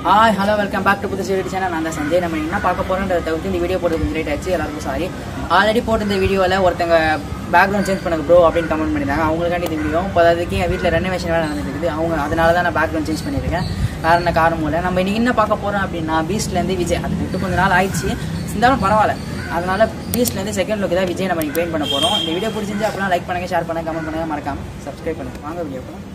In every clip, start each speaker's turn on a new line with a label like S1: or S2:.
S1: Hi hello welcome back to புது serial channel நான் தான் சஞ்சய் நம்ம என்ன பார்க்க போகிறோன்றத தவிர்த்து இந்த வீடியோ போட்டு கொஞ்சம் லேட் ஆச்சு எல்லாருக்கும் சாரி ஆல்ரெடி போட்டு இந்த வீடியோவில் ஒருத்தங்க பேக்ரவுண்ட் சேஞ்ச் பண்ணுங்க ப்ரோ அப்படின்னு கமெண்ட் பண்ணியிருந்தாங்க அவங்களுக்காண்டி இந்த வீடியோ இப்போ அதுக்கு என் வீட்டில் ரெனோவேஷன் வேலை நடந்துட்டு இருக்குது அவங்க அதனால தான் நான் பேக்ரவுண்ட் சேஞ்ச் பண்ணியிருக்கேன் வேறு என்ன காரணமும் இல்லை நம்ம இன்னைக்கு என்ன பார்க்க போகிறோம் அப்படின்னா பீஸ்ட்லேருந்து விஜய் அது விட்டு கொஞ்ச நாள் ஆயிடுச்சு இருந்தாலும் பரவாயில்ல அதனால பீஸ்ட்லேருந்து செகண்ட் லுக்கு தான் விஜய் நம்ம பெயிண்ட் பண்ண போகிறோம் இந்த வீடியோ பிடிச்சிருந்து அப்படின்னா லைக் பண்ணுங்கள் ஷேர் பண்ணுங்கள் கமெண்ட் பண்ணுங்கள் மறக்காம சப்ஸ்கிரைப் பண்ணுங்கள் வாங்க வீடியோ போகலாம்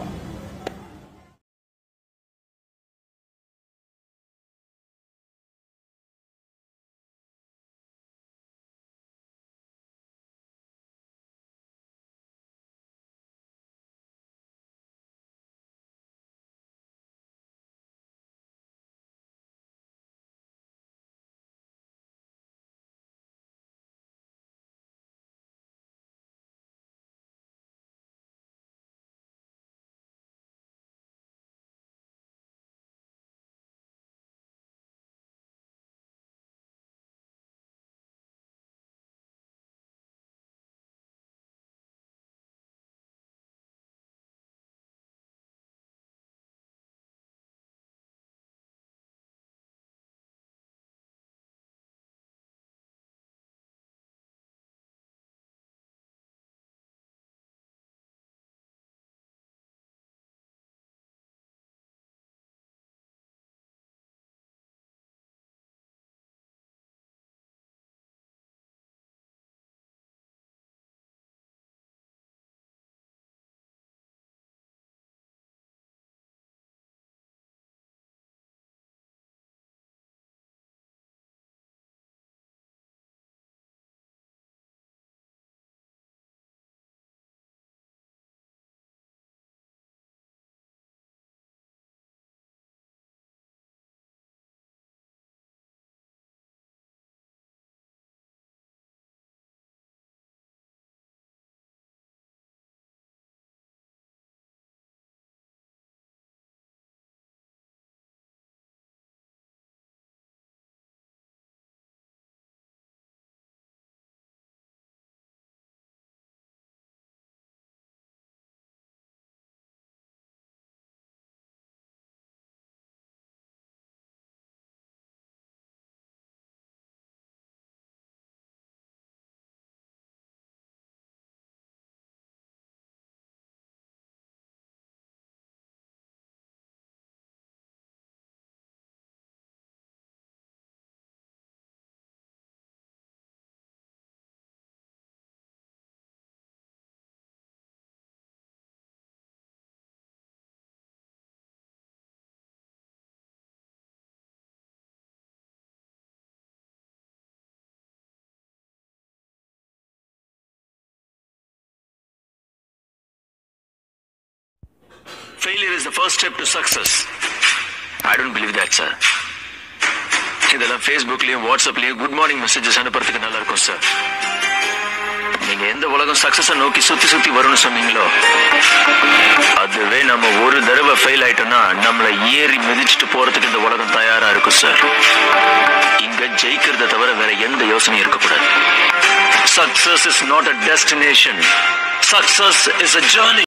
S2: Failure is the first step to success. I don't believe that, sir. இதெல்லாம் ஃபேஸ்புக்லயும் வாட்ஸ்அப்லயும் குட் மார்னிங் மெசேஜஸ் அனுப்புறதுக்கு நல்லா இருக்கும் சார் நீங்க எந்த உலகம் சக்சஸ நோக்கி சுத்தி சுத்தி வரும்னு சொன்னீங்களோ அதுவே நம்ம ஒரு தடவை ஃபெயில் ஆயிட்டோம்னா நம்மளை ஏறி மிதிச்சுட்டு போறதுக்கு இந்த உலகம் தயாரா இருக்கும் சார் இங்க ஜெயிக்கிறத தவிர வேற எந்த யோசனையும் இருக்கக்கூடாது success is not a destination success is a journey